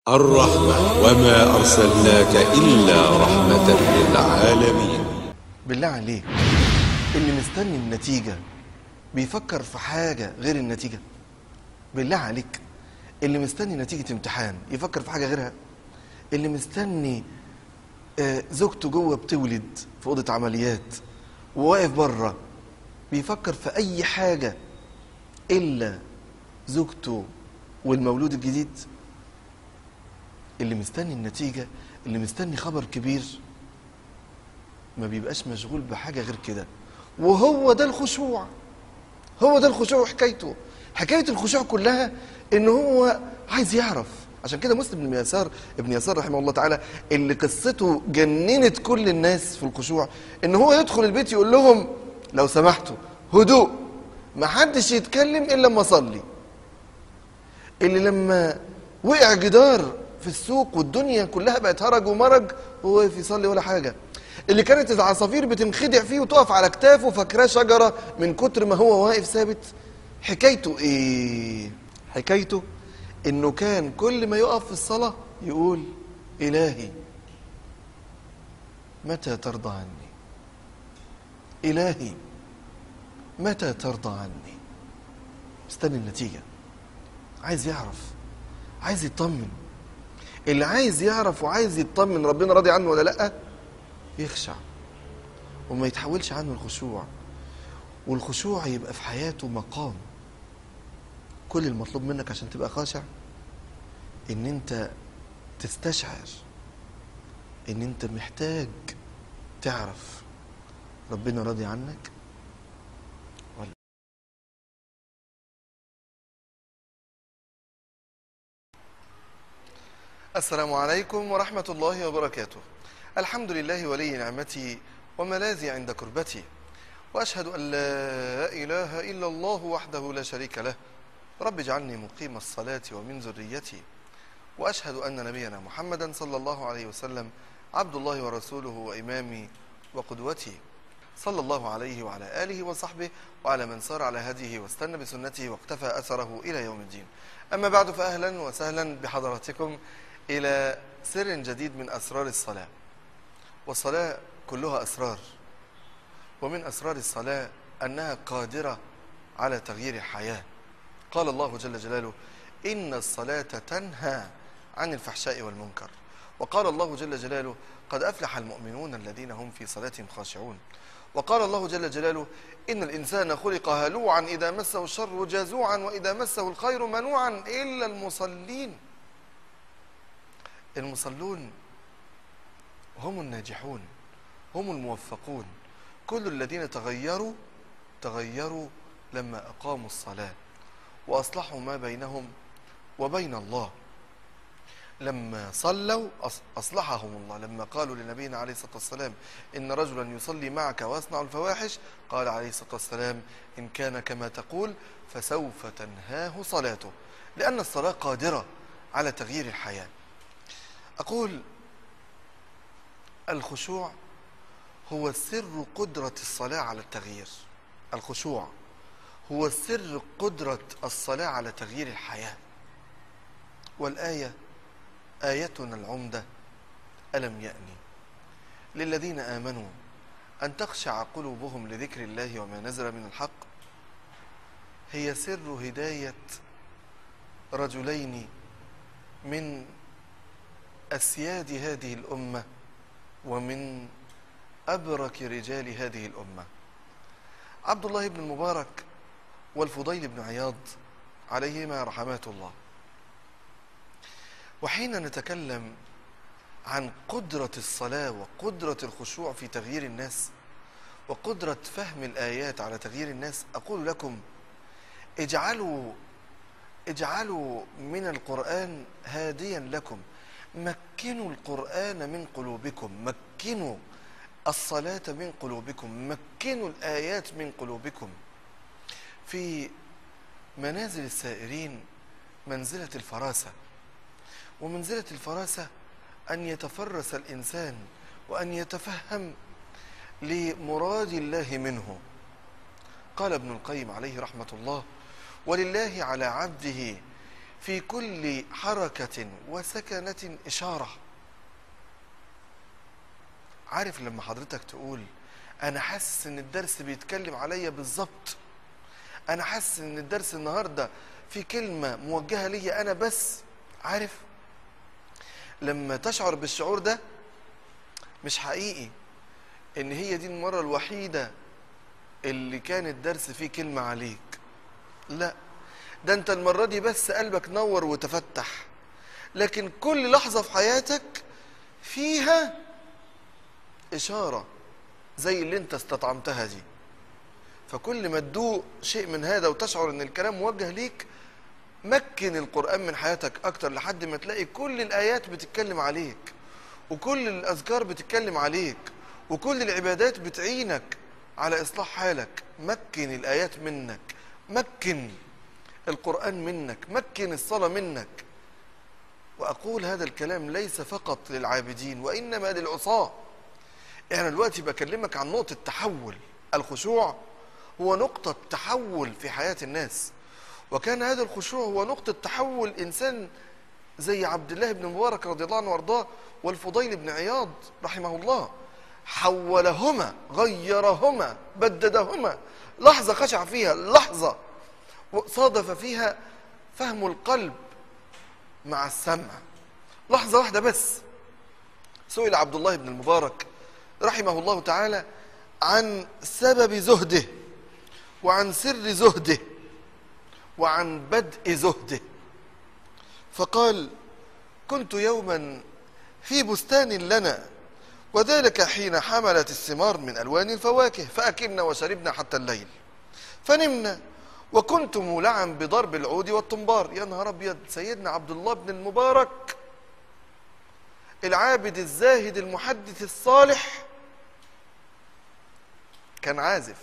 الرحمة وما أرسلناك إلا رحمة للعالمين بالله عليك اللي مستني النتيجة بيفكر في حاجة غير النتيجة بالله عليك اللي مستني نتيجة امتحان يفكر في حاجة غيرها اللي مستني آه، زوجته جوه بتولد في أوضة عمليات وواقف بره بيفكر في أي حاجة إلا زوجته والمولود الجديد اللي مستني النتيجة اللي مستني خبر كبير ما بيبقاش مشغول بحاجة غير كده وهو ده الخشوع هو ده الخشوع حكايته حكاية الخشوع كلها ان هو عايز يعرف عشان كده مسلم بن يسار ابن يسار رحمه الله تعالى اللي قصته جننت كل الناس في الخشوع ان هو يدخل البيت يقول لهم لو سمحتوا هدوء ما حدش يتكلم الا لما اصلي اللي لما وقع جدار في السوق والدنيا كلها بقت هرج ومرج وهو واقف يصلي ولا حاجه اللي كانت العصافير بتنخدع فيه وتقف على كتافه فاكراه شجره من كتر ما هو واقف ثابت حكايته ايه حكايته انه كان كل ما يقف في الصلاه يقول الهي متى ترضى عني الهي متى ترضى عني مستني النتيجه عايز يعرف عايز يطمن اللي عايز يعرف وعايز يطمن ربنا راضي عنه ولا لا يخشع وما يتحولش عنه الخشوع والخشوع يبقى في حياته مقام كل المطلوب منك عشان تبقى خاشع ان انت تستشعر ان انت محتاج تعرف ربنا راضي عنك ولا السلام عليكم ورحمة الله وبركاته الحمد لله ولي نعمتي وملاذي عند كربتي وأشهد أن لا إله إلا الله وحده لا شريك له رب اجعلني مقيم الصلاة ومن ذريتي وأشهد أن نبينا محمدا صلى الله عليه وسلم عبد الله ورسوله وإمامي وقدوتي صلى الله عليه وعلى آله وصحبه وعلى من سار على هديه واستنى بسنته واقتفى أثره إلى يوم الدين أما بعد فأهلا وسهلا بحضراتكم إلى سر جديد من أسرار الصلاة والصلاة كلها أسرار ومن أسرار الصلاة أنها قادرة على تغيير الحياة قال الله جل جلاله إن الصلاة تنهى عن الفحشاء والمنكر وقال الله جل جلاله قد أفلح المؤمنون الذين هم في صلاتهم خاشعون وقال الله جل جلاله إن الإنسان خلق هلوعا إذا مسه الشر جزوعا وإذا مسه الخير منوعا إلا المصلين المصلون هم الناجحون هم الموفقون كل الذين تغيروا تغيروا لما أقاموا الصلاة وأصلحوا ما بينهم وبين الله لما صلوا أص- أصلحهم الله لما قالوا لنبينا عليه الصلاة والسلام إن رجلا يصلي معك ويصنع الفواحش قال عليه الصلاة والسلام إن كان كما تقول فسوف تنهاه صلاته لأن الصلاة قادرة على تغيير الحياة أقول الخشوع هو سر قدرة الصلاة على التغيير الخشوع هو سر قدرة الصلاة على تغيير الحياة والآية آيتنا العمدة ألم يأني للذين آمنوا أن تخشع قلوبهم لذكر الله وما نزل من الحق هي سر هداية رجلين من أسياد هذه الأمة ومن أبرك رجال هذه الأمة عبد الله بن المبارك والفضيل بن عياض عليهما رحمات الله وحين نتكلم عن قدرة الصلاة وقدرة الخشوع في تغيير الناس وقدرة فهم الآيات على تغيير الناس أقول لكم اجعلوا اجعلوا من القرآن هاديا لكم مكنوا القرآن من قلوبكم مكنوا الصلاة من قلوبكم مكنوا الآيات من قلوبكم في منازل السائرين منزلة الفراسة ومنزلة الفراسة أن يتفرس الإنسان وأن يتفهم لمراد الله منه قال ابن القيم عليه رحمة الله ولله على عبده في كل حركة وسكنة إشارة عارف لما حضرتك تقول أنا حاسس إن الدرس بيتكلم عليا بالظبط أنا حاسس إن الدرس النهاردة في كلمة موجهة ليا أنا بس عارف لما تشعر بالشعور ده مش حقيقي إن هي دي المرة الوحيدة اللي كان الدرس فيه كلمة عليك لا ده انت المرة دي بس قلبك نور وتفتح لكن كل لحظة في حياتك فيها إشارة زي اللي انت استطعمتها دي فكل ما تدوق شيء من هذا وتشعر ان الكلام موجه ليك مكن القرآن من حياتك أكتر لحد ما تلاقي كل الآيات بتتكلم عليك وكل الأذكار بتتكلم عليك وكل العبادات بتعينك على إصلاح حالك مكن الآيات منك مكن القرآن منك مكن الصلاة منك وأقول هذا الكلام ليس فقط للعابدين وإنما للعصاة يعني دلوقتي بكلمك عن نقطة تحول الخشوع هو نقطة تحول في حياة الناس وكان هذا الخشوع هو نقطة تحول إنسان زي عبد الله بن مبارك رضي الله عنه وارضاه والفضيل بن عياض رحمه الله حولهما غيرهما بددهما لحظة خشع فيها لحظة صادف فيها فهم القلب مع السمع لحظة واحدة بس سئل عبد الله بن المبارك رحمه الله تعالى عن سبب زهده وعن سر زهده وعن بدء زهده فقال كنت يوما في بستان لنا وذلك حين حملت الثمار من ألوان الفواكه فأكلنا وشربنا حتى الليل فنمنا وكنت مولعا بضرب العود والطنبار يا نهار أبيض سيدنا عبد الله بن المبارك العابد الزاهد المحدث الصالح كان عازف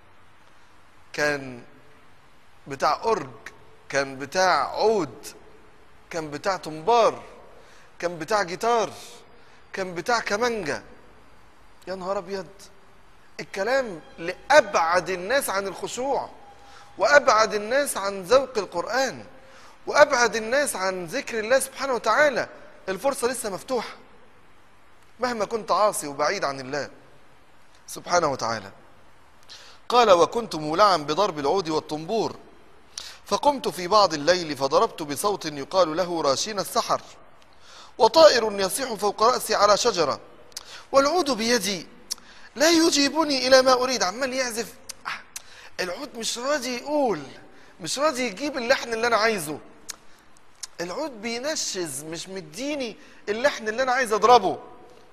كان بتاع أرج كان بتاع عود كان بتاع طنبار كان بتاع جيتار كان بتاع كمانجا يا نهار ابيض الكلام لابعد الناس عن الخشوع وابعد الناس عن ذوق القران وابعد الناس عن ذكر الله سبحانه وتعالى الفرصه لسه مفتوحه مهما كنت عاصي وبعيد عن الله سبحانه وتعالى قال وكنت مولعا بضرب العود والطنبور فقمت في بعض الليل فضربت بصوت يقال له راشين السحر وطائر يصيح فوق رأسي على شجرة والعود بيدي لا يجيبني إلى ما أريد عمال يعزف العود مش راضي يقول مش راضي يجيب اللحن اللي أنا عايزه العود بينشز مش مديني اللحن اللي أنا عايز أضربه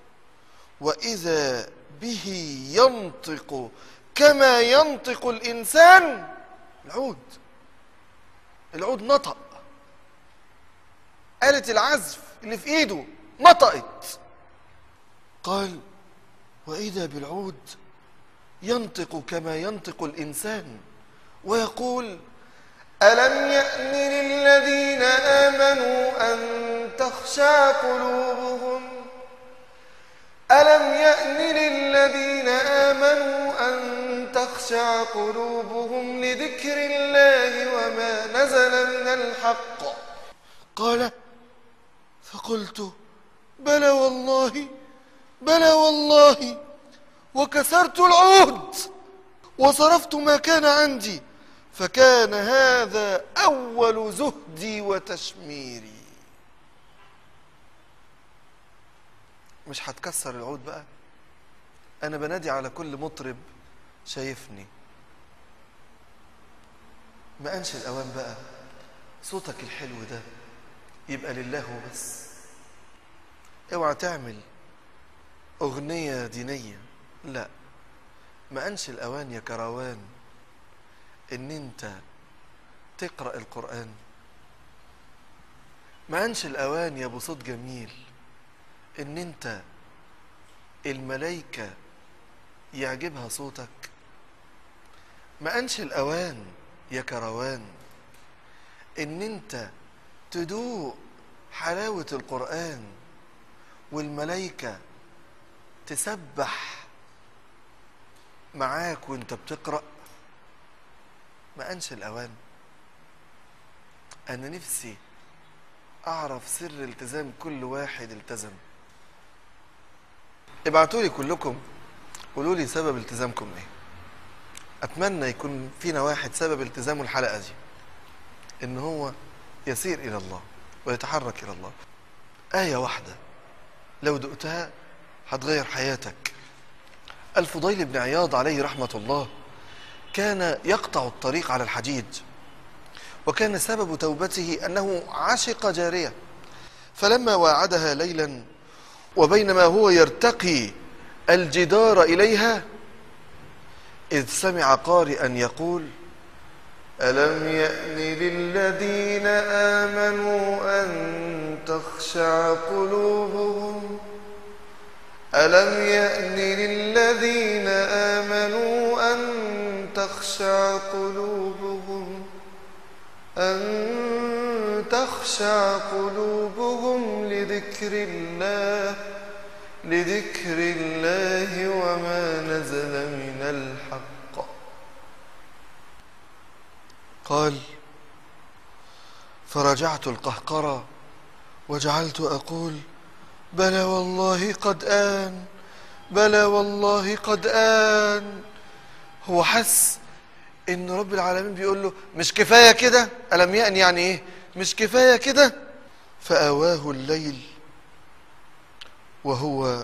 وإذا به ينطق كما ينطق الإنسان العود العود نطق آلة العزف اللي في ايده نطقت قال واذا بالعود ينطق كما ينطق الانسان ويقول الم يان للذين امنوا ان تخشع قلوبهم الم يان للذين امنوا ان تخشع قلوبهم لذكر الله وما نزل من الحق قال فقلت بلى والله بلى والله وكسرت العود وصرفت ما كان عندي فكان هذا أول زهدي وتشميري مش هتكسر العود بقى أنا بنادي على كل مطرب شايفني ما أنش الأوان بقى صوتك الحلو ده يبقى لله وبس اوعى تعمل اغنيه دينيه لا ما انش الاوان يا كروان ان انت تقرا القران ما انش الاوان يا ابو صوت جميل ان انت الملائكه يعجبها صوتك ما انش الاوان يا كروان ان انت تدوق حلاوة القرآن والملائكة تسبح معاك وانت بتقرأ ما أنش الأوان أنا نفسي اعرف سر التزام كل واحد التزم ابعتوا لي كلكم قولوا لي سبب التزامكم ايه اتمنى يكون فينا واحد سبب التزامه الحلقه دي ان هو يسير الى الله ويتحرك الى الله ايه واحده لو دقتها هتغير حياتك الفضيل بن عياض عليه رحمه الله كان يقطع الطريق على الحديد وكان سبب توبته انه عشق جاريه فلما واعدها ليلا وبينما هو يرتقي الجدار اليها اذ سمع قارئا يقول الم يان للذين امنوا ان تخشع قلوبهم الم يان للذين امنوا ان تخشع قلوبهم أن تخشع قلوبهم لذكر الله لذكر الله وما نزل من الحق قال فرجعت القهقرة وجعلت أقول بلى والله قد آن بلى والله قد آن هو حس ان رب العالمين بيقول له مش كفايه كده الم يأن يعني ايه مش كفايه كده فآواه الليل وهو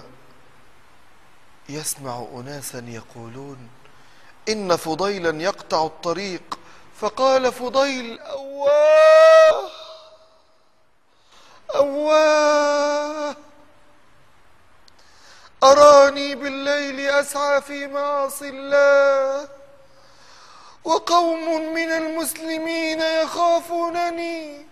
يسمع اناسا يقولون ان فضيلا يقطع الطريق فقال فضيل اواه اواه اراني بالليل اسعى في معاصي الله وقوم من المسلمين يخافونني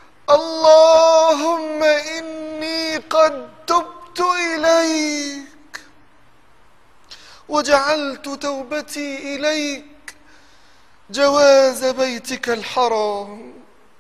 اللهم اني قد تبت اليك وجعلت توبتي اليك جواز بيتك الحرام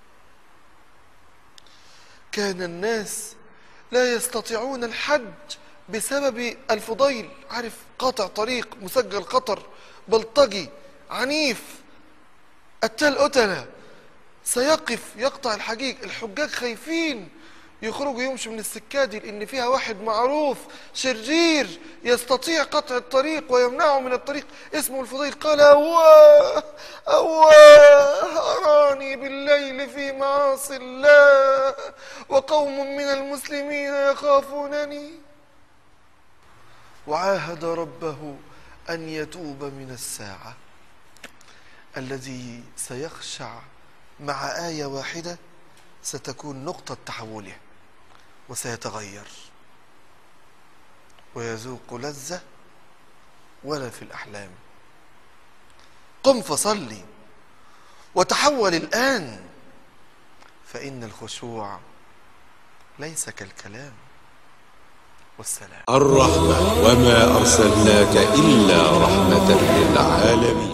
كان الناس لا يستطيعون الحج بسبب الفضيل عارف قاطع طريق مسجل خطر بلطجي عنيف قتال قتلة سيقف يقطع الحجيج الحجاج خايفين يخرجوا يمشوا من السكة دي لأن فيها واحد معروف شرير يستطيع قطع الطريق ويمنعه من الطريق اسمه الفضيل قال أواه أواه أراني بالليل في معاصي الله وقوم من المسلمين يخافونني وعاهد ربه أن يتوب من الساعة الذي سيخشع مع آية واحدة ستكون نقطة تحوله وسيتغير ويذوق لذة ولا في الأحلام قم فصلي وتحول الآن فإن الخشوع ليس كالكلام والسلام الرحمة وما أرسلناك إلا رحمة للعالمين